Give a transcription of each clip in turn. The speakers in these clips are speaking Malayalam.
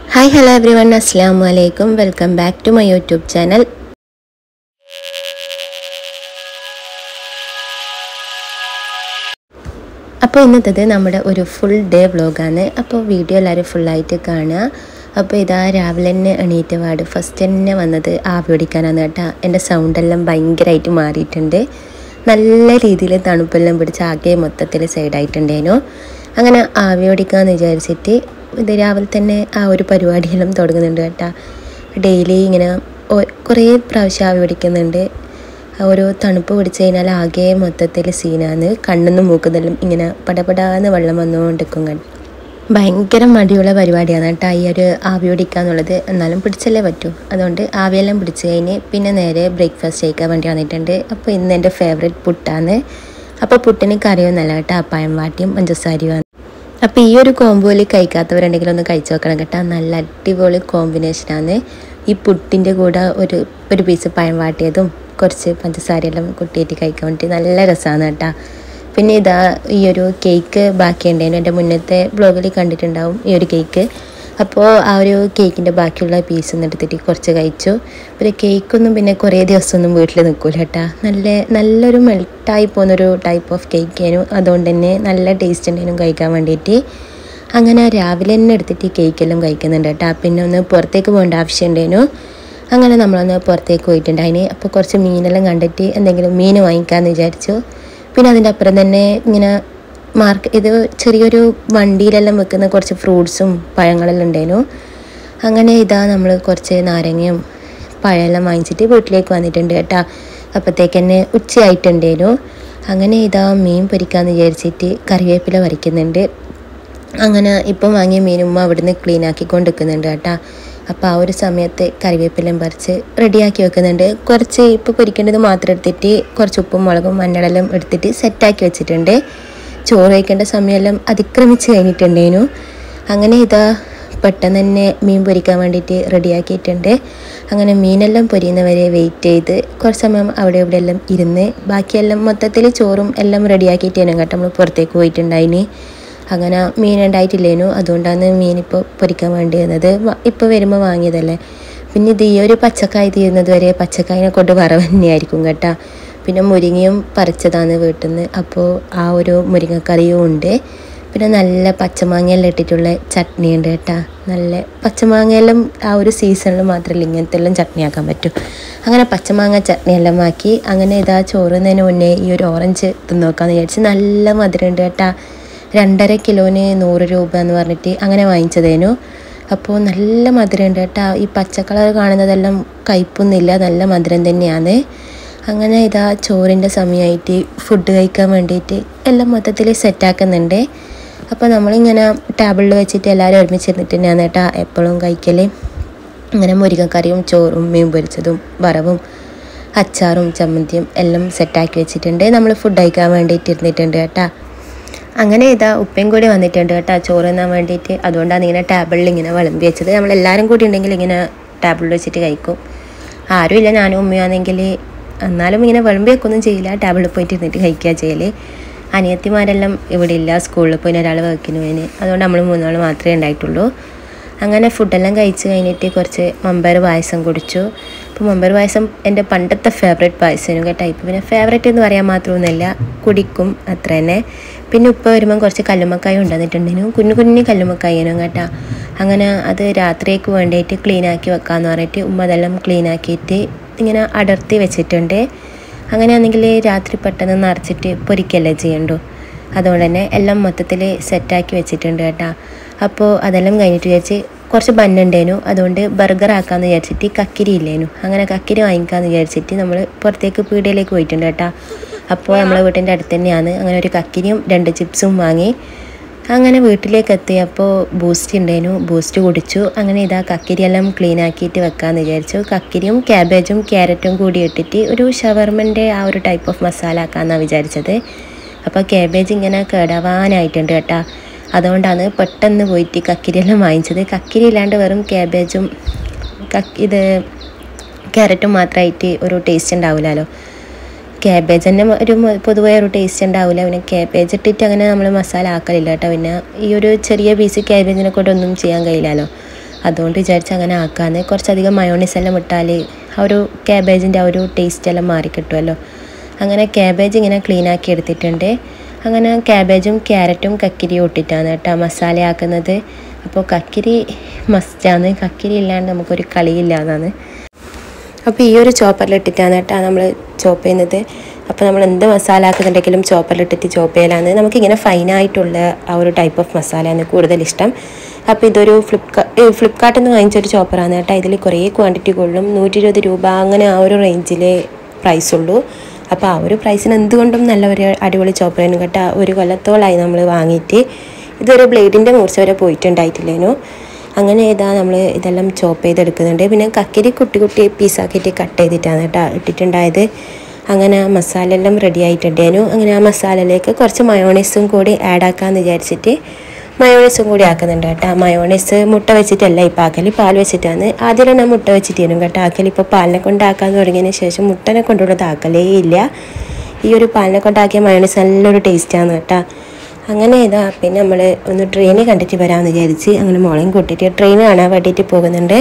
ഹായ് ഹലോ എവ്രി വൺ അസ്സാം വലൈക്കും welcome back to my YouTube channel അപ്പോൾ ഇന്നത്തേത് നമ്മുടെ ഒരു ഫുൾ ഡേ വ്ളോഗാണ് അപ്പോൾ വീഡിയോ എല്ലാവരും ഫുള്ളായിട്ട് കാണുക അപ്പോൾ ഇതാ രാവിലെ തന്നെ എണീറ്റ് പാട് ഫസ്റ്റ് തന്നെ വന്നത് ആവി പിടിക്കാനാണ് കേട്ടോ എൻ്റെ സൗണ്ടെല്ലാം ഭയങ്കരമായിട്ട് മാറിയിട്ടുണ്ട് നല്ല രീതിയിൽ തണുപ്പെല്ലാം പിടിച്ച് ആകെ മൊത്തത്തിൽ സൈഡായിട്ടുണ്ടേനു അങ്ങനെ ആവി പിടിക്കാമെന്ന് വിചാരിച്ചിട്ട് ഇത് രാവിലെ തന്നെ ആ ഒരു പരിപാടിയെല്ലാം തുടങ്ങുന്നുണ്ട് കേട്ടോ ഡെയിലി ഇങ്ങനെ ഒ- കുറേ പ്രാവശ്യം ആവി പിടിക്കുന്നുണ്ട് ഓരോ തണുപ്പ് പിടിച്ച് കഴിഞ്ഞാൽ ആകെ മൊത്തത്തിൽ സീനാണ് കണ്ണിന്നും മൂക്കുന്നെല്ലാം ഇങ്ങനെ പടപടാന്ന് വെള്ളം വന്നുകൊണ്ടിരിക്കും കണ്ട് ഭയങ്കര മടിയുള്ള പരിപാടിയാണ് കേട്ടോ ഈ ഒരു ആവി പിടിക്കുക എന്നുള്ളത് എന്നാലും പിടിച്ചല്ലേ പറ്റൂ അതുകൊണ്ട് ആവിയെല്ലാം പിടിച്ച് കഴിഞ്ഞ് പിന്നെ നേരെ ബ്രേക്ക്ഫാസ്റ്റ് കഴിക്കാൻ വേണ്ടി വന്നിട്ടുണ്ട് അപ്പോൾ ഇന്ന് എൻ്റെ ഫേവറേറ്റ് പുട്ടാണ് അപ്പോൾ പുട്ടിന് കറിയൊന്നല്ല കേട്ടോ പഴം വാട്ടിയും പഞ്ചസാരയുമാണ് അപ്പോൾ ഈ ഒരു കോമ്പോയിൽ കഴിക്കാത്തവരുണ്ടെങ്കിൽ ഒന്ന് കഴിച്ചു നോക്കണം കേട്ടോ നല്ല അടിപൊളി കോമ്പിനേഷനാണ് ഈ പുട്ടിൻ്റെ കൂടെ ഒരു ഒരു പീസ് പഴം വാട്ടിയതും കുറച്ച് പഞ്ചസാരയെല്ലാം കുട്ടിയിട്ട് കഴിക്കാൻ വേണ്ടി നല്ല രസമാണ് കേട്ടോ പിന്നെ ഇതാ ഈ ഒരു കേക്ക് ബാക്കിയുണ്ടായിരുന്നു എൻ്റെ മുന്നത്തെ ബ്ലോഗിൽ കണ്ടിട്ടുണ്ടാവും ഈ ഒരു കേക്ക് അപ്പോൾ ആ ഒരു കേക്കിൻ്റെ ബാക്കിയുള്ള പീസ് ഒന്ന് എടുത്തിട്ട് കുറച്ച് കഴിച്ചു പിന്നെ കേക്കൊന്നും പിന്നെ കുറേ ദിവസമൊന്നും വീട്ടിൽ നിൽക്കൂല കേട്ടോ നല്ല നല്ലൊരു മെൽട്ടായി പോകുന്നൊരു ടൈപ്പ് ഓഫ് കേക്കായിരുന്നു അതുകൊണ്ട് തന്നെ നല്ല ടേസ്റ്റ് ഉണ്ടായിരുന്നു കഴിക്കാൻ വേണ്ടിയിട്ട് അങ്ങനെ രാവിലെ തന്നെ എടുത്തിട്ട് കേക്കെല്ലാം കഴിക്കുന്നുണ്ട് കേട്ടോ പിന്നെ ഒന്ന് പുറത്തേക്ക് പോകേണ്ട ആവശ്യം ഉണ്ടായിരുന്നു അങ്ങനെ നമ്മളൊന്ന് പുറത്തേക്ക് പോയിട്ടുണ്ടായിന് അപ്പോൾ കുറച്ച് മീനെല്ലാം കണ്ടിട്ട് എന്തെങ്കിലും മീൻ വാങ്ങിക്കാമെന്ന് വിചാരിച്ചു പിന്നെ അതിൻ്റെ അപ്പുറം തന്നെ ഇങ്ങനെ മാർക്ക് ഇത് ചെറിയൊരു വണ്ടിയിലെല്ലാം വെക്കുന്ന കുറച്ച് ഫ്രൂട്ട്സും പഴങ്ങളെല്ലാം ഉണ്ടായിരുന്നു അങ്ങനെ ഇതാ നമ്മൾ കുറച്ച് നാരങ്ങയും പഴമെല്ലാം വാങ്ങിച്ചിട്ട് വീട്ടിലേക്ക് വന്നിട്ടുണ്ട് കേട്ടോ അപ്പോഴത്തേക്ക് തന്നെ ഉച്ചയായിട്ടുണ്ടായിരുന്നു അങ്ങനെ ഇതാ മീൻ പൊരിക്കാമെന്ന് വിചാരിച്ചിട്ട് കറിവേപ്പില വരയ്ക്കുന്നുണ്ട് അങ്ങനെ ഇപ്പം വാങ്ങിയ മീൻ ഉമ്മ അവിടുന്ന് ക്ലീൻ ആക്കിക്കൊണ്ട് നിൽക്കുന്നുണ്ട് കേട്ടോ അപ്പോൾ ആ ഒരു സമയത്ത് കറിവേപ്പിലയും പറിച്ച് റെഡിയാക്കി വെക്കുന്നുണ്ട് കുറച്ച് ഇപ്പോൾ പൊരിക്കേണ്ടത് മാത്രം എടുത്തിട്ട് കുറച്ച് ഉപ്പും മുളകും മഞ്ഞളെല്ലാം എടുത്തിട്ട് സെറ്റാക്കി വെച്ചിട്ടുണ്ട് ചോറ് കഴിക്കേണ്ട സമയമെല്ലാം അതിക്രമിച്ച് കഴിഞ്ഞിട്ടുണ്ടേനു അങ്ങനെ ഇതാ പെട്ടെന്ന് തന്നെ മീൻ പൊരിക്കാൻ വേണ്ടിയിട്ട് റെഡിയാക്കിയിട്ടുണ്ട് അങ്ങനെ മീനെല്ലാം പൊരിയുന്നവരെ വെയിറ്റ് ചെയ്ത് കുറച്ച് സമയം അവിടെ ഇവിടെ എല്ലാം ഇരുന്ന് ബാക്കിയെല്ലാം മൊത്തത്തിൽ ചോറും എല്ലാം റെഡിയാക്കിയിട്ടേനും കേട്ടോ നമ്മൾ പുറത്തേക്ക് പോയിട്ടുണ്ടായിനി അങ്ങനെ മീൻ ഉണ്ടായിട്ടില്ലേനു അതുകൊണ്ടാണ് മീൻ ഇപ്പോൾ പൊരിക്കാൻ വേണ്ടി വന്നത് ഇപ്പോൾ വരുമ്പോൾ വാങ്ങിയതല്ലേ പിന്നെ ഇത് ഈ ഒരു പച്ചക്കായ് തീരുന്നത് വരെ പച്ചക്കായനെ കൊണ്ട് വറവ് തന്നെയായിരിക്കും കേട്ടോ പിന്നെ മുരിങ്ങയും പറിച്ചതാണ് വീട്ടിൽ നിന്ന് അപ്പോൾ ആ ഒരു മുരിങ്ങക്കറിയും ഉണ്ട് പിന്നെ നല്ല പച്ചമാങ്ങയെല്ലാം ഇട്ടിട്ടുള്ള ചട്നി ഉണ്ട് കേട്ടോ നല്ല പച്ചമാങ്ങയെല്ലാം ആ ഒരു സീസണിൽ മാത്രമല്ല ഇങ്ങനത്തെ എല്ലാം ചട്നി ആക്കാൻ പറ്റും അങ്ങനെ പച്ചമാങ്ങ ചട്നി എല്ലാം ആക്കി അങ്ങനെ ഇതാ ചോറുന്നതിന് മുന്നേ ഈ ഒരു ഓറഞ്ച് തിന്ന് നോക്കാമെന്ന് വിചാരിച്ച് നല്ല മധുരമുണ്ട് കേട്ടോ രണ്ടര കിലോന് നൂറ് രൂപ എന്ന് പറഞ്ഞിട്ട് അങ്ങനെ വാങ്ങിച്ചതേനു അപ്പോൾ നല്ല മധുരമുണ്ട് കേട്ടോ ഈ പച്ച കളർ കാണുന്നതെല്ലാം കയ്പൊന്നുമില്ല നല്ല മധുരം തന്നെയാണ് അങ്ങനെ ഇതാ ചോറിൻ്റെ സമയമായിട്ട് ഫുഡ് കഴിക്കാൻ വേണ്ടിയിട്ട് എല്ലാം മൊത്തത്തിൽ സെറ്റാക്കുന്നുണ്ട് അപ്പോൾ നമ്മളിങ്ങനെ ടേബിളിൽ വെച്ചിട്ട് എല്ലാവരും ഒരുമിച്ചിരുന്നിട്ട് തന്നെയാണ് കേട്ടോ എപ്പോഴും കഴിക്കൽ അങ്ങനെ മുരിങ്ങക്കറിയും ചോറും മീൻ പൊരിച്ചതും വറവും അച്ചാറും ചമ്മന്തിയും എല്ലാം സെറ്റാക്കി വെച്ചിട്ടുണ്ട് നമ്മൾ ഫുഡ് കഴിക്കാൻ വേണ്ടിയിട്ട് ഇരുന്നിട്ടുണ്ട് കേട്ടോ അങ്ങനെ ഇതാ ഉപ്പയും കൂടി വന്നിട്ടുണ്ട് കേട്ടോ ചോറ് തിന്നാൻ വേണ്ടിയിട്ട് അതുകൊണ്ടാണ് ഇങ്ങനെ ടേബിളിൽ ഇങ്ങനെ വിളമ്പി വെച്ചത് നമ്മളെല്ലാവരും കൂടി ഉണ്ടെങ്കിൽ ഇങ്ങനെ ടേബിളിൽ വെച്ചിട്ട് കഴിക്കും ആരുമില്ല ഞാനും ഉമ്മയാണെങ്കിൽ എന്നാലും ഇങ്ങനെ വിളമ്പി വെക്കൊന്നും ചെയ്യില്ല ടേബിളിൽ പോയിട്ട് ഇരുന്നിട്ട് കഴിക്കുക ചെയ്യൽ അനിയത്തിമാരെല്ലാം ഇവിടെ ഇല്ല സ്കൂളിൽ പോയി ഒരാൾ വർക്കിന് പോയിന് അതുകൊണ്ട് നമ്മൾ മൂന്നാൾ മാത്രമേ ഉണ്ടായിട്ടുള്ളൂ അങ്ങനെ ഫുഡെല്ലാം കഴിച്ച് കഴിഞ്ഞിട്ട് കുറച്ച് മമ്പയർ പായസം കുടിച്ചു അപ്പോൾ മമ്പയർ പായസം എൻ്റെ പണ്ടത്തെ ഫേവറേറ്റ് പായസമായിരുന്നു കേട്ടോ ഇപ്പോൾ പിന്നെ ഫേവറേറ്റ് എന്ന് പറയാൻ മാത്രമൊന്നുമില്ല കുടിക്കും അത്ര തന്നെ പിന്നെ ഉപ്പ വരുമ്പം കുറച്ച് കല്ലുമ്മക്കായ കൊണ്ടുവന്നിട്ടുണ്ടായിരുന്നു കുഞ്ഞു കുഞ്ഞു കല്ലുമ്മക്കായനും കേട്ടോ അങ്ങനെ അത് രാത്രിയേക്ക് വേണ്ടിയിട്ട് ക്ലീൻ ആക്കി വെക്കാമെന്ന് പറഞ്ഞിട്ട് ഉമ്മ അതെല്ലാം ക്ലീൻ ആക്കിയിട്ട് ഇങ്ങനെ അടർത്തി വെച്ചിട്ടുണ്ട് അങ്ങനെയാണെങ്കിൽ രാത്രി പെട്ടെന്ന് നിറച്ചിട്ട് പൊരിക്കല്ലേ ചെയ്യണ്ടോ അതുകൊണ്ട് തന്നെ എല്ലാം മൊത്തത്തിൽ സെറ്റാക്കി വെച്ചിട്ടുണ്ട് കേട്ടോ അപ്പോൾ അതെല്ലാം കഴിഞ്ഞിട്ട് വിചാരിച്ച് കുറച്ച് ബന്നുണ്ടേനു അതുകൊണ്ട് ബർഗർ ആക്കാമെന്ന് വിചാരിച്ചിട്ട് കക്കിരി ഇല്ലേനു അങ്ങനെ കക്കിരി വാങ്ങിക്കാമെന്ന് വിചാരിച്ചിട്ട് നമ്മൾ പുറത്തേക്ക് പീടികയിലേക്ക് പോയിട്ടുണ്ട് കേട്ടോ അപ്പോൾ നമ്മളെ വീട്ടിൻ്റെ അടുത്ത് തന്നെയാണ് അങ്ങനെ ഒരു കക്കിരിയും രണ്ട് ചിപ്സും വാങ്ങി അങ്ങനെ വീട്ടിലേക്ക് എത്തിയപ്പോൾ ബൂസ്റ്റ് ഉണ്ടായിരുന്നു ബൂസ്റ്റ് കുടിച്ചു അങ്ങനെ ഇതാ കക്കിരിയെല്ലാം ക്ലീൻ ആക്കിയിട്ട് വെക്കാമെന്ന് വിചാരിച്ചു കക്കിരിയും ക്യാബേജും ക്യാരറ്റും കൂടി ഇട്ടിട്ട് ഒരു ഷവർമൻ്റെ ആ ഒരു ടൈപ്പ് ഓഫ് മസാല ആക്കാമെന്നാണ് വിചാരിച്ചത് അപ്പോൾ ക്യാബേജ് ഇങ്ങനെ കേടാവാനായിട്ടുണ്ട് കേട്ടോ അതുകൊണ്ടാണ് പെട്ടെന്ന് പോയിട്ട് കക്കിരിയെല്ലാം വാങ്ങിച്ചത് കക്കിരി ഇല്ലാണ്ട് വെറും ക്യാബേജും കക്ക് ഇത് ക്യാരറ്റും മാത്രമായിട്ട് ഒരു ടേസ്റ്റ് ഉണ്ടാവില്ലല്ലോ ക്യാബേജ് തന്നെ ഒരു മ- പൊതുവേ ഒരു ടേസ്റ്റ് ഉണ്ടാവില്ല പിന്നെ ക്യാബേജ് ഇട്ടിട്ട് അങ്ങനെ നമ്മൾ മസാല ആക്കലില്ല കേട്ടോ പിന്നെ ഈ ഒരു ചെറിയ പീസ് ക്യാബേജിനെ കൊണ്ട് ഒന്നും ചെയ്യാൻ കഴിയില്ലല്ലോ അതുകൊണ്ട് വിചാരിച്ച് അങ്ങനെ ആക്കാന്ന് കുറച്ചധികം മയോണീസ് എല്ലാം ഇട്ടാൽ ആ ഒരു ക്യാബേജിൻ്റെ ആ ഒരു ടേസ്റ്റ് എല്ലാം മാറി കിട്ടുമല്ലോ അങ്ങനെ ക്യാബേജ് ഇങ്ങനെ ക്ലീൻ ആക്കി എടുത്തിട്ടുണ്ട് അങ്ങനെ ക്യാബേജും ക്യാരറ്റും കക്കിരിയും ഇട്ടിട്ടാണ് കേട്ടോ മസാല ആക്കുന്നത് അപ്പോൾ കക്കിരി മസ്റ്റാണ് കക്കിരി ഇല്ലാണ്ട് നമുക്കൊരു കളിയില്ല എന്നാണ് അപ്പോൾ ഈ ഒരു ചോപ്പറിലിട്ടിട്ടാണ് കേട്ടോ നമ്മൾ ചോപ്പ് ചെയ്യുന്നത് അപ്പോൾ നമ്മൾ എന്ത് മസാല ആക്കുന്നുണ്ടെങ്കിലും ചോപ്പറിലിട്ടിട്ട് ചോപ്പ് ചെയ്യലാണ് നമുക്കിങ്ങനെ ഫൈനായിട്ടുള്ള ആ ഒരു ടൈപ്പ് ഓഫ് മസാലയാണ് കൂടുതൽ ഇഷ്ടം അപ്പോൾ ഇതൊരു ഫ്ലിപ്കാ ഫ്ലിപ്കാർട്ടിൽ നിന്ന് വാങ്ങിച്ചൊരു ചോപ്പറാണ് കേട്ടോ ഇതിൽ കുറേ ക്വാണ്ടിറ്റി കൊള്ളും നൂറ്റി ഇരുപത് രൂപ അങ്ങനെ ആ ഒരു റേഞ്ചിലേ പ്രൈസ് ഉള്ളൂ അപ്പോൾ ആ ഒരു പ്രൈസിന് എന്തുകൊണ്ടും നല്ല ഒരു അടിപൊളി ചോപ്പറായിരുന്നു കേട്ടോ ഒരു കൊല്ലത്തോളമായി നമ്മൾ വാങ്ങിയിട്ട് ഇതൊരു ബ്ലേഡിൻ്റെ മൂർച്ച വരെ പോയിട്ടുണ്ടായിട്ടില്ലേനു അങ്ങനെ ഇതാ നമ്മൾ ഇതെല്ലാം ചോപ്പ് ചെയ്തെടുക്കുന്നുണ്ട് പിന്നെ കക്കിരി കുട്ടി കുട്ടി പീസാക്കിയിട്ട് കട്ട് ചെയ്തിട്ടാണ് കേട്ടോ ഇട്ടിട്ടുണ്ടായത് അങ്ങനെ ആ മസാല എല്ലാം റെഡി ആയിട്ടുണ്ടേനു അങ്ങനെ ആ മസാലയിലേക്ക് കുറച്ച് മയോണൈസും കൂടി ആഡ് ആക്കാമെന്ന് വിചാരിച്ചിട്ട് മയോണൈസും കൂടി ആക്കുന്നുണ്ട് കേട്ടോ മയോണൈസ് മുട്ട വെച്ചിട്ടല്ല ഇപ്പോൾ ആക്കല് പാൽ വെച്ചിട്ടാണ് ആദ്യം ഞാൻ മുട്ട വെച്ചിട്ടായിരുന്നു കേട്ടോ ആക്കല് ഇപ്പോൾ പാലിനെ കൊണ്ട് ആക്കാൻ തുടങ്ങിയതിന് ശേഷം മുട്ടനെ കൊണ്ടുള്ളത് ആക്കലേ ഇല്ല ഈ ഒരു പാലിനെ കൊണ്ടാക്കിയ മയോണൈസ് നല്ലൊരു ടേസ്റ്റാണ് കേട്ടോ അങ്ങനെ ഇതാ പിന്നെ നമ്മൾ ഒന്ന് ട്രെയിൻ കണ്ടിട്ട് വരാമെന്ന് വിചാരിച്ച് അങ്ങനെ മോളെയും കൂട്ടിയിട്ട് ട്രെയിൻ കാണാൻ വേണ്ടിയിട്ട് പോകുന്നുണ്ട്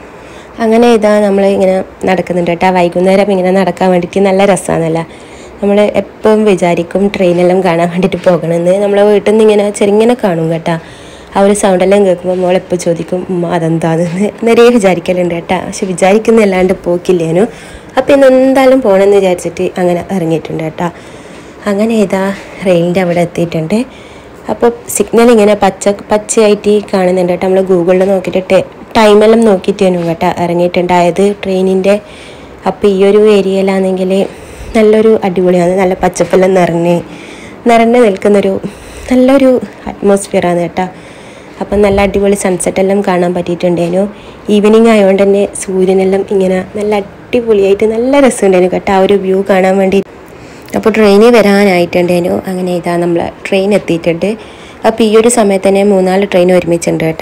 അങ്ങനെ ഇതാ നമ്മൾ ഇങ്ങനെ നടക്കുന്നുണ്ട് കേട്ടോ വൈകുന്നേരം ഇങ്ങനെ നടക്കാൻ വേണ്ടിയിട്ട് നല്ല രസമാണല്ലോ നമ്മൾ എപ്പോഴും വിചാരിക്കും ട്രെയിനെല്ലാം കാണാൻ വേണ്ടിയിട്ട് പോകണമെന്ന് നമ്മളെ വീട്ടിൽ നിന്ന് ഇങ്ങനെ ചെറുങ്ങനെ കാണും കേട്ടോ ആ ഒരു സൗണ്ടെല്ലാം കേൾക്കുമ്പോൾ മോൾ എപ്പോൾ ചോദിക്കും ഉമ്മ അതെന്താണെന്ന് നിറയെ വിചാരിക്കലുണ്ട് കേട്ടോ പക്ഷെ വിചാരിക്കുന്നല്ലാണ്ട് പോക്കില്ലേനു അപ്പോൾ ഇന്ന് എന്തായാലും പോകണമെന്ന് വിചാരിച്ചിട്ട് അങ്ങനെ ഇറങ്ങിയിട്ടുണ്ട് കേട്ടോ അങ്ങനെ ഇതാ റെയിലിൻ്റെ അവിടെ എത്തിയിട്ടുണ്ട് അപ്പോൾ സിഗ്നൽ ഇങ്ങനെ പച്ച പച്ചയായിട്ട് കാണുന്നുണ്ട് കേട്ടോ നമ്മൾ ഗൂഗിളിൽ നോക്കിയിട്ട് ടൈമെല്ലാം നോക്കിയിട്ടേനു കേട്ടോ ഇറങ്ങിയിട്ടുണ്ടായത് ട്രെയിനിൻ്റെ അപ്പോൾ ഈ ഒരു ഏരിയയിലാണെങ്കിൽ നല്ലൊരു അടിപൊളിയാണ് നല്ല പച്ചപ്പെല്ലാം നിറഞ്ഞ് നിറഞ്ഞ് നിൽക്കുന്നൊരു നല്ലൊരു അറ്റ്മോസ്ഫിയറാണ് കേട്ടോ അപ്പം നല്ല അടിപൊളി സൺസെറ്റ് എല്ലാം കാണാൻ പറ്റിയിട്ടുണ്ടേനു ഈവനിങ് ആയതുകൊണ്ട് തന്നെ സൂര്യനെല്ലാം ഇങ്ങനെ നല്ല അടിപൊളിയായിട്ട് നല്ല രസമുണ്ടായിരുന്നു കേട്ടോ ആ ഒരു വ്യൂ കാണാൻ വേണ്ടി അപ്പോൾ ട്രെയിനിൽ വരാനായിട്ടുണ്ടേനു അങ്ങനെ ഇതാ നമ്മൾ ട്രെയിൻ എത്തിയിട്ടുണ്ട് അപ്പോൾ ഈ ഒരു സമയത്ത് തന്നെ മൂന്നാല് ട്രെയിൻ ഒരുമിച്ചുണ്ട് കേട്ടോ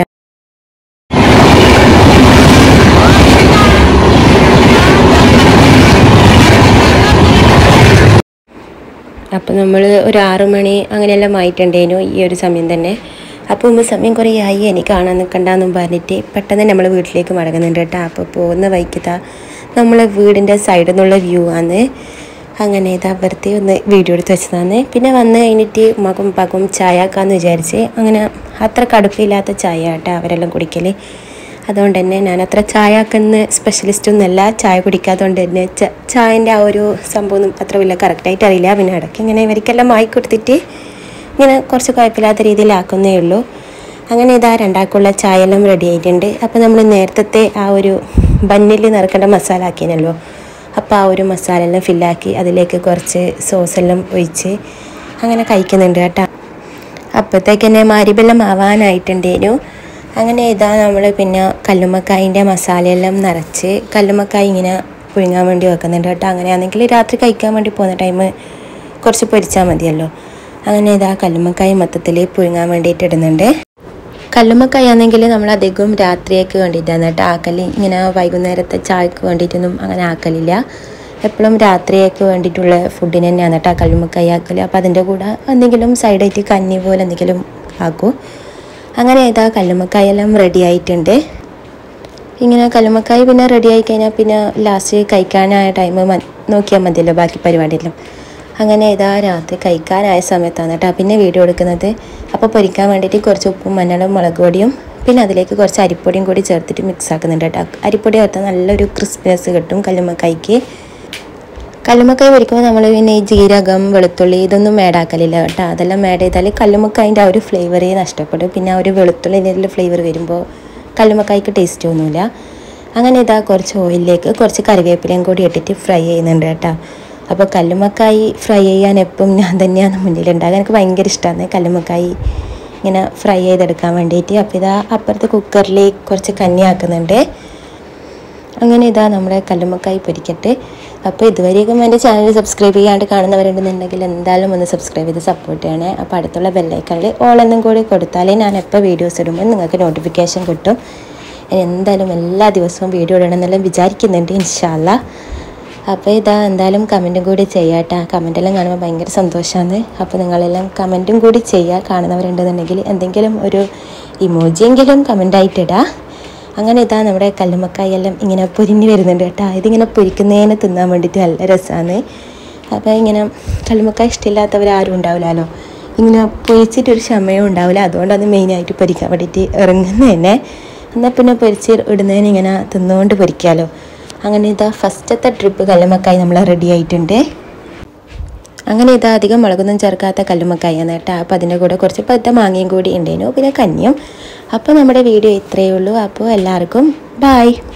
അപ്പോൾ നമ്മൾ ഒരു ആറു മണി അങ്ങനെയെല്ലാം ആയിട്ടുണ്ടേനു ഈ ഒരു സമയം തന്നെ അപ്പോൾ ഉമ്മ സമയം കുറേ ആയി എനിക്ക് കാണാൻ നിൽക്കണ്ടെന്നും പറഞ്ഞിട്ട് പെട്ടെന്ന് നമ്മൾ വീട്ടിലേക്ക് മടങ്ങുന്നുണ്ട് കേട്ടോ അപ്പോൾ പോകുന്ന വൈകിതാ നമ്മളെ വീടിൻ്റെ സൈഡിൽ നിന്നുള്ള വ്യൂ ആണ് അങ്ങനെ ഇതാ വെറുതെ ഒന്ന് വീഡിയോ എടുത്ത് വെച്ചതാണ് പിന്നെ വന്ന് കഴിഞ്ഞിട്ട് ഉമ്മക്കും ഉപ്പാക്കും ചായ ആക്കാമെന്ന് വിചാരിച്ച് അങ്ങനെ അത്ര കടുപ്പില്ലാത്ത ചായ കേട്ടോ അവരെല്ലാം കുടിക്കൽ അതുകൊണ്ട് തന്നെ ഞാൻ അത്ര ചായ ആക്കുന്ന സ്പെഷ്യലിസ്റ്റ് ഒന്നുമല്ല ചായ കുടിക്കാത്തതുകൊണ്ട് തന്നെ ച ചായൻ്റെ ആ ഒരു സംഭവമൊന്നും അത്ര വലിയ കറക്റ്റായിട്ട് അറിയില്ല പിന്നെ ഇടയ്ക്ക് ഇങ്ങനെ ഇവർക്കെല്ലാം വായി കൊടുത്തിട്ട് ഇങ്ങനെ കുറച്ച് കുഴപ്പമില്ലാത്ത രീതിയിലാക്കുന്നേ ഉള്ളൂ അങ്ങനെ ഇതാ രണ്ടാൾക്കുള്ള ചായ എല്ലാം റെഡി ആയിട്ടുണ്ട് അപ്പോൾ നമ്മൾ നേരത്തെ ആ ഒരു ബന്നിൽ നിറക്കേണ്ട മസാല ആക്കിയനല്ലോ അപ്പോൾ ആ ഒരു മസാല എല്ലാം ഫില്ലാക്കി അതിലേക്ക് കുറച്ച് സോസെല്ലാം ഒഴിച്ച് അങ്ങനെ കഴിക്കുന്നുണ്ട് കേട്ടോ അപ്പോഴത്തേക്ക് തന്നെ മാരിബെല്ലാം ആവാനായിട്ടുണ്ടേനു അങ്ങനെ ഇതാ നമ്മൾ പിന്നെ കല്ലുമ്മക്കായിൻ്റെ മസാലയെല്ലാം നിറച്ച് കല്ലുമ്മക്കായി ഇങ്ങനെ പുഴുങ്ങാൻ വേണ്ടി വെക്കുന്നുണ്ട് കേട്ടോ അങ്ങനെയാണെങ്കിൽ രാത്രി കഴിക്കാൻ വേണ്ടി പോകുന്ന ടൈം കുറച്ച് പൊരിച്ചാൽ മതിയല്ലോ അങ്ങനെ ഇതാ കല്ലുമ്മക്കായി മൊത്തത്തിൽ പുഴുങ്ങാൻ വേണ്ടിയിട്ട് ഇടുന്നുണ്ട് കല്ലുമ്മക്കായി ആണെങ്കിൽ നമ്മൾ അധികം രാത്രിയൊക്കെ വേണ്ടിയിട്ടാണ് കേട്ടോ ആക്കൽ ഇങ്ങനെ വൈകുന്നേരത്തെ ചായക്ക് വേണ്ടിയിട്ടൊന്നും അങ്ങനെ ആക്കലില്ല എപ്പോഴും രാത്രിയൊക്കെ വേണ്ടിയിട്ടുള്ള ഫുഡിന് തന്നെയാണ് കേട്ടോ കല്ലുമ്മക്കായി ആക്കൽ അപ്പോൾ അതിൻ്റെ കൂടെ എന്തെങ്കിലും സൈഡായിട്ട് കഞ്ഞി പോലെ എന്തെങ്കിലും ആക്കും അങ്ങനെ ഇതാ കല്ലുമ്മക്കായി എല്ലാം റെഡി ആയിട്ടുണ്ട് ഇങ്ങനെ കല്ലുമ്മക്കായി പിന്നെ റെഡി ആയി കഴിഞ്ഞാൽ പിന്നെ ലാസ്റ്റ് കഴിക്കാനായ ടൈം നോക്കിയാൽ മതിയല്ലോ ബാക്കി പരിപാടിയെല്ലാം അങ്ങനെ ഇതാ രാത്രി കഴിക്കാനായ സമയത്താണ് കേട്ടോ പിന്നെ വീഡിയോ എടുക്കുന്നത് അപ്പോൾ പൊരിക്കാൻ വേണ്ടിയിട്ട് കുറച്ച് ഉപ്പും മഞ്ഞളും മുളക് പൊടിയും പിന്നെ അതിലേക്ക് കുറച്ച് അരിപ്പൊടിയും കൂടി ചേർത്തിട്ട് മിക്സ് ആക്കുന്നുണ്ട് കേട്ടോ അരിപ്പൊടി ചേർത്താൽ നല്ലൊരു ക്രിസ്പിനെസ് കിട്ടും കല്ലുമ്മക്കായ്ക്ക് കല്ലുമ്മക്കായ് പൊരിക്കുമ്പോൾ നമ്മൾ പിന്നെ ഈ ജീരകം വെളുത്തുള്ളി ഇതൊന്നും ആക്കലില്ല കേട്ടോ അതെല്ലാം ആഡ് ചെയ്താൽ കല്ലുമ്മക്കായൻ്റെ ആ ഒരു ഫ്ലേവറേ നഷ്ടപ്പെടും പിന്നെ ആ ഒരു വെളുത്തുള്ളിൻ്റെ ഫ്ലേവർ വരുമ്പോൾ കല്ലുമ്മക്കായ്ക്ക് ടേസ്റ്റ് ഒന്നുമില്ല അങ്ങനെ ഇതാ കുറച്ച് ഓയിലിലേക്ക് കുറച്ച് കറിവേപ്പിലയും കൂടി ഇട്ടിട്ട് ഫ്രൈ ചെയ്യുന്നുണ്ട് കേട്ടോ അപ്പോൾ കല്ലുമ്മക്കായി ഫ്രൈ ചെയ്യാൻ എപ്പം ഞാൻ തന്നെയാണ് മുന്നിലുണ്ടാകുക എനിക്ക് ഭയങ്കര ഇഷ്ടമാണ് കല്ലുമ്മക്കായി ഇങ്ങനെ ഫ്രൈ ചെയ്തെടുക്കാൻ വേണ്ടിയിട്ട് അപ്പോൾ ഇതാ അപ്പുറത്ത് കുക്കറിൽ കുറച്ച് കഞ്ഞി ആക്കുന്നുണ്ട് അങ്ങനെ ഇതാ നമ്മുടെ കല്ലുമ്മക്കായി പൊരിക്കട്ടെ അപ്പോൾ ഇതുവരെയും എൻ്റെ ചാനൽ സബ്സ്ക്രൈബ് ചെയ്യാണ്ട് കാണുന്നവരുണ്ടെന്നുണ്ടെങ്കിൽ എന്തായാലും ഒന്ന് സബ്സ്ക്രൈബ് ചെയ്ത് സപ്പോർട്ട് ചെയ്യണേ അപ്പോൾ അടുത്തുള്ള ബെല്ലൈക്കണിൽ ഓൾ എന്നും കൂടി കൊടുത്താലേ ഞാൻ എപ്പോൾ വീഡിയോസ് ഇടുമ്പോൾ നിങ്ങൾക്ക് നോട്ടിഫിക്കേഷൻ കിട്ടും ഞാൻ എന്തായാലും എല്ലാ ദിവസവും വീഡിയോ ഇടണമെന്നെല്ലാം വിചാരിക്കുന്നുണ്ട് ഇൻഷാല്ല അപ്പോൾ ഇതാ എന്തായാലും കമൻറ്റും കൂടി ചെയ്യാട്ടോ കമൻറ്റെല്ലാം കാണുമ്പോൾ ഭയങ്കര സന്തോഷമാണ് അപ്പോൾ നിങ്ങളെല്ലാം കമൻറ്റും കൂടി ചെയ്യുക കാണുന്നവരുണ്ടെന്നുണ്ടെങ്കിൽ എന്തെങ്കിലും ഒരു ഇമോജിയെങ്കിലും കമൻ്റായിട്ടിടുക അങ്ങനെ ഇതാ നമ്മുടെ കല്ലുമ്മക്കായി എല്ലാം ഇങ്ങനെ പൊരിഞ്ഞ് വരുന്നുണ്ട് കേട്ടോ ഇതിങ്ങനെ പൊരിക്കുന്നതിന് തിന്നാൻ വേണ്ടിയിട്ട് നല്ല രസമാണ് അപ്പോൾ ഇങ്ങനെ കല്ലുമ്മക്കായ ഇഷ്ടമില്ലാത്തവർ ആരും ഉണ്ടാവില്ലല്ലോ ഇങ്ങനെ പൊരിച്ചിട്ടൊരു ക്ഷമയും ഉണ്ടാവില്ല അതുകൊണ്ടാണ് മെയിനായിട്ട് പൊരിക്കാൻ വേണ്ടിയിട്ട് ഇറങ്ങുന്നത് തന്നെ എന്നാൽ പിന്നെ പൊരിച്ച് ഇടുന്നതിന് ഇങ്ങനെ തിന്നുകൊണ്ട് പൊരിക്കാമല്ലോ അങ്ങനെ ഇതാ ഫസ്റ്റത്തെ ട്രിപ്പ് കല്ലുമ്മക്കായി നമ്മൾ റെഡി ആയിട്ടുണ്ട് അങ്ങനെ ഇത് അധികം മുളകൊന്നും ചേർക്കാത്ത കല്ലുമ്മക്കായാണ് കേട്ടോ അപ്പോൾ അതിൻ്റെ കൂടെ കുറച്ച് പത്ത മാങ്ങയും കൂടി ഉണ്ടായിരുന്നു പിന്നെ കഞ്ഞിയും അപ്പോൾ നമ്മുടെ വീഡിയോ ഇത്രയേ ഉള്ളൂ അപ്പോൾ എല്ലാവർക്കും ബായ്